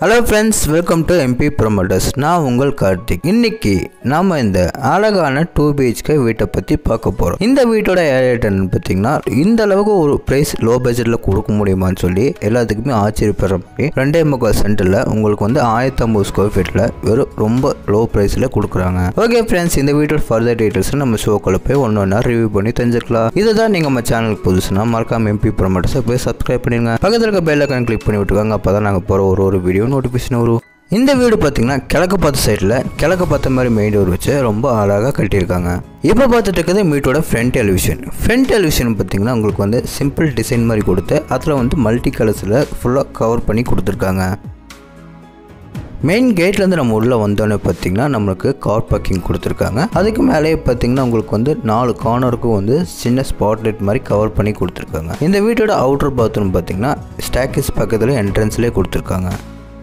hello friends welcome to MP promoters நான் உங்கள் கார்த்திக் இன்னைக்கு நாம இந்த அழகான டூ பிஹெச்கே வீட்டை பற்றி பார்க்க போகிறோம் இந்த வீட்டோட ஏரியா பார்த்தீங்கன்னா இந்த அளவுக்கு ஒரு ப்ரைஸ் லோ பட்ஜெட்டில் கொடுக்க முடியுமான்னு சொல்லி எல்லாத்துக்குமே ஆச்சரியப்படுற மாதிரி ரெண்டே முக்கால் சென்டரில் உங்களுக்கு வந்து ஆயிரத்தி ஐம்பது ஸ்கொயர் ஃபீட்டில் வெறும் ரொம்ப லோ ப்ரைஸில் கொடுக்குறாங்க ஓகே ஃப்ரெண்ட்ஸ் இந்த வீட்டோட ஃபர்தர் டீட்டெயில்ஸ் நம்ம ஷோக்குள்ள போய் ஒன்று ஒன்றா ரிவ்யூ பண்ணி தெரிஞ்சுக்கலாம் இதுதான் நீங்கள் நம்ம சேனலுக்கு புதுசுனா மறக்காம எம்பி ப்ரொமோட்டர்ஸை போய் சப்ஸ்கிரைப் பண்ணிடுங்க பக்கத்தில் இருக்க பெல் ஐக்கான் கிளிக் பண்ணி விட்டுருக்காங்க அப்போ தான் நாங்கள் போகிற ஒரு ஒரு வீடியோ நோட்டிஃபிகேஷன் வரும் இந்த வீடு பார்த்தீங்கன்னா கிழக்கு பார்த்த சைடில் கிழக்கு பார்த்த மாதிரி மெயின் டோர் வச்சு ரொம்ப அழகாக கட்டியிருக்காங்க இப்போ பார்த்துட்டு இருக்கிறது மீட்டோட ஃப்ரண்ட் டெலிவிஷன் ஃப்ரண்ட் டெலிவிஷன் பார்த்தீங்கன்னா உங்களுக்கு வந்து சிம்பிள் டிசைன் மாதிரி கொடுத்து அதில் வந்து மல்டி கலர்ஸில் ஃபுல்லாக கவர் பண்ணி கொடுத்துருக்காங்க மெயின் கேட்லேருந்து நம்ம உள்ளே வந்தோன்னே பார்த்தீங்கன்னா நம்மளுக்கு கார் பார்க்கிங் கொடுத்துருக்காங்க அதுக்கு மேலேயே பார்த்தீங்கன்னா உங்களுக்கு வந்து நாலு கார்னருக்கும் வந்து சின்ன ஸ்பாட்லைட் மாதிரி கவர் பண்ணி கொடுத்துருக்காங்க இந்த வீட்டோட அவுட்டர் பாத்ரூம் பார்த்தீங்கன்னா ஸ்டாக்கேஸ் பக்கத்தில் என்ட்ரன்ஸ்லேயே கொடுத்துருக்காங்க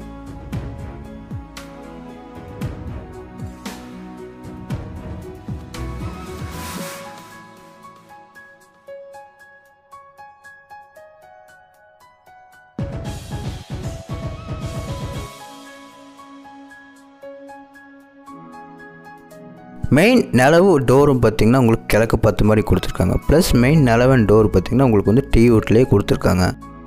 மெயின் நிலவு டோரும் பார்த்தீங்கன்னா உங்களுக்கு கிழக்கு பத்து மாதிரி கொடுத்துருக்காங்க ப்ளஸ் மெயின் நிலவன் டோர் பார்த்தீங்கன்னா உங்களுக்கு வந்து டீ வுட்லேயே கொடுத்துருக்காங்க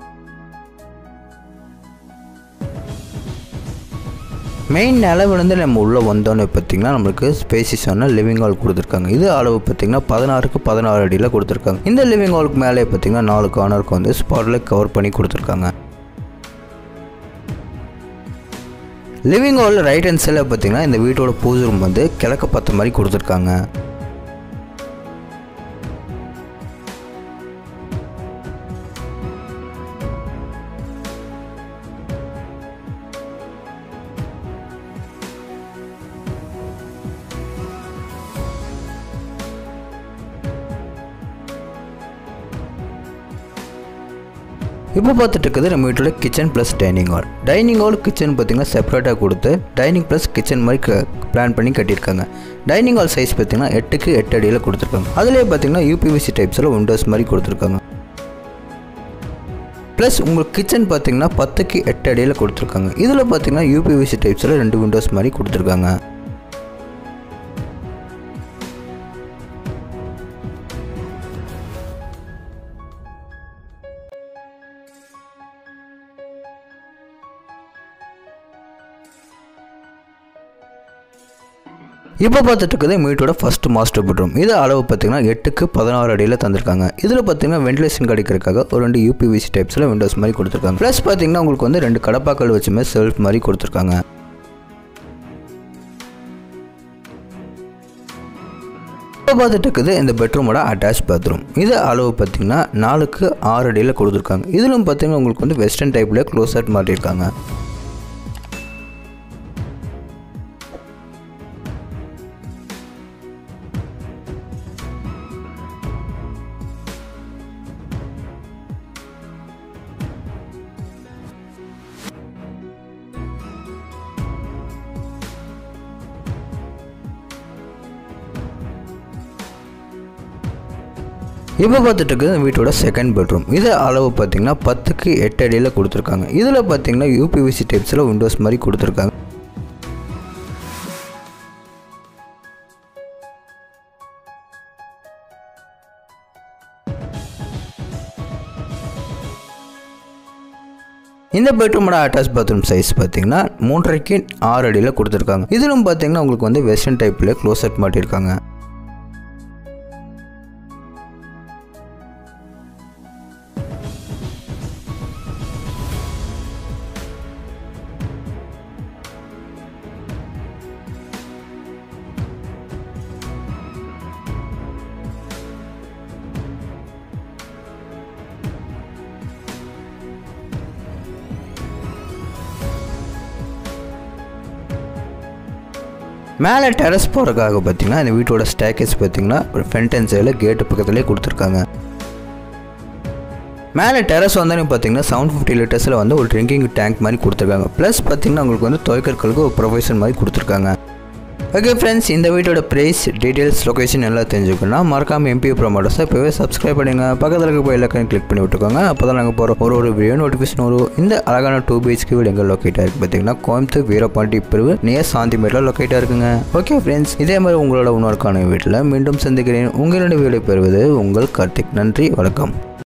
மெயின் நிலவுலேருந்து நம்ம உள்ளே வந்தோன்னே பார்த்தீங்கன்னா நம்மளுக்கு ஸ்பேசிஸான லிவிங் ஹால் கொடுத்துருக்காங்க இது அளவு பார்த்தீங்கன்னா பதினாறுக்கு பதினாறு அடியில் கொடுத்துருக்காங்க இந்த லிவிங் ஹாலுக்கு மேலே பார்த்தீங்கன்னா நாலு கார்னருக்கு வந்து ஸ்பாட்லைட் கவர் பண்ணி கொடுத்துருக்காங்க லிவிங் ஹால் ரைட் ஹேண்ட் சைடில் பார்த்தீங்கன்னா இந்த வீட்டோட பூஜை ரூம் வந்து கிழக்க பார்த்த மாதிரி கொடுத்துருக்காங்க இப்போ பார்த்துட்டு இருக்குது நம்ம வீட்டோட kitchen plus dining hall dining hall kitchen பார்த்தீங்கன்னா செப்பரேட்டாக கொடுத்து டைனிங் ப்ளஸ் கிச்சன் மாதிரி பிளான் பண்ணி கட்டியிருக்காங்க டைனிங் ஹால் சைஸ் பார்த்தீங்கன்னா எட்டுக்கு எட்டு அடியில் கொடுத்துருக்காங்க அதிலே பார்த்தீங்கன்னா யூபிவிசி டைப்ஸில் விண்டோஸ் மாதிரி கொடுத்துருக்காங்க ப்ளஸ் உங்களுக்கு கிச்சன் பார்த்தீங்கன்னா பத்துக்கு எட்டு அடியில் கொடுத்துருக்காங்க இதில் பார்த்தீங்கன்னா யூபிவிசி டைப்ஸில் ரெண்டு விண்டோஸ் மாதிரி கொடுத்துருக்காங்க இப்போ பார்த்துட்டு இருக்குது மீட்டோட ஃபர்ஸ்ட் மாஸ்டர் பெட்ரூம் இது அளவு பார்த்தீங்கன்னா எட்டுக்கு பதினாறு அடியில் தந்திருக்காங்க இதில் பார்த்தீங்கன்னா வென்டிலேஷன் கிடைக்கிறதுக்காக ஒரு ரெண்டு யூபிவிசி டைப்ஸில் விண்டோஸ் மாதிரி கொடுத்துருக்காங்க ப்ளஸ் பார்த்தீங்கன்னா உங்களுக்கு வந்து ரெண்டு கடப்பாக்கள் வச்சுமே செல்ஃப் மாதிரி கொடுத்துருக்காங்க இப்போ பார்த்துட்டு இருக்குது இந்த பெட்ரூமோட அட்டாச் பாத்ரூம் இது அளவு பார்த்தீங்கன்னா நாலுக்கு ஆறு அடியில் கொடுத்துருக்காங்க இதிலும் பார்த்தீங்கன்னா உங்களுக்கு வந்து வெஸ்டர்ன் டைப்பில் க்ளோஸ் அட் மாட்டியிருக்காங்க இப்போ பார்த்துட்டு இருக்குது வீட்டோட செகண்ட் பெட்ரூம் இது அளவு பார்த்தீங்கன்னா பத்துக்கு எட்டு அடியில் கொடுத்துருக்காங்க இதில் பார்த்தீங்கன்னா யூபிவிசி டைப்ஸில் விண்டோஸ் மாதிரி கொடுத்துருக்காங்க இந்த பெட்ரூமோட அட்டாச் பாத்ரூம் சைஸ் பார்த்தீங்கன்னா மூன்றரைக்கு ஆறு அடியில் கொடுத்துருக்காங்க இதிலும் பார்த்தீங்கன்னா உங்களுக்கு வந்து வெஸ்டர்ன் டைப்பில் க்ளோசட் மாட்டியிருக்காங்க மேலே டெரஸ் போகிறதுக்காக பார்த்தீங்கன்னா இந்த வீட்டோட ஸ்டேக்கேஸ் பார்த்தீங்கன்னா ஒரு ஃப்ரண்ட் அண்ட் சைடில் கேட்டு பக்கத்துலேயே கொடுத்துருக்காங்க மேலே டெரஸ் வந்தோடனே பார்த்தீங்கன்னா செவன் ஃபிஃப்டி லிட்டர்ஸில் வந்து ஒரு ட்ரிங்கிங் டேங்க் மாதிரி கொடுத்துருக்காங்க ப்ளஸ் பார்த்தீங்கன்னா உங்களுக்கு வந்து துவைக்கற்களுக்கு ஒரு ப்ரொஃபஷன் மாதிரி கொடுத்துருக்காங்க ஓகே ஃப்ரெண்ட்ஸ் இந்த வீட்டோட ப்ரைஸ் டீட்டெயில்ஸ் லொகேஷன் எல்லாம் தெரிஞ்சுக்கணும்னா மறக்காம எம்பி ப்ரோமோட்டர்ஸை இப்போவே சப்ஸ்கிரைப் பண்ணுங்க பக்கத்தில் இருக்க போய் எல்லாத்தையும் கிளிக் பண்ணி விட்டுக்கோங்க அப்போ தான் நாங்கள் போகிற ஒரு ஒரு வீடியோ நோட்டிஃபிகேஷன் வரும் இந்த அழகான டூ பிஹெச்கே வீடு எங்கே லொக்கேட்டாக இருக்குது பார்த்தீங்கன்னா கோயம்புத்தூர் வீரபாண்டி பிரிவு நியர் சாந்திமேட்டில் லொக்கேட்டாக இருக்குங்க ஓகே ஃப்ரெண்ட்ஸ் இதே மாதிரி உங்களோட உணர்க்கான வீட்டில் மீண்டும் சந்திக்கிறேன் உங்களுடைய வீடு பெறுவது உங்கள் கார்த்திக் நன்றி வணக்கம்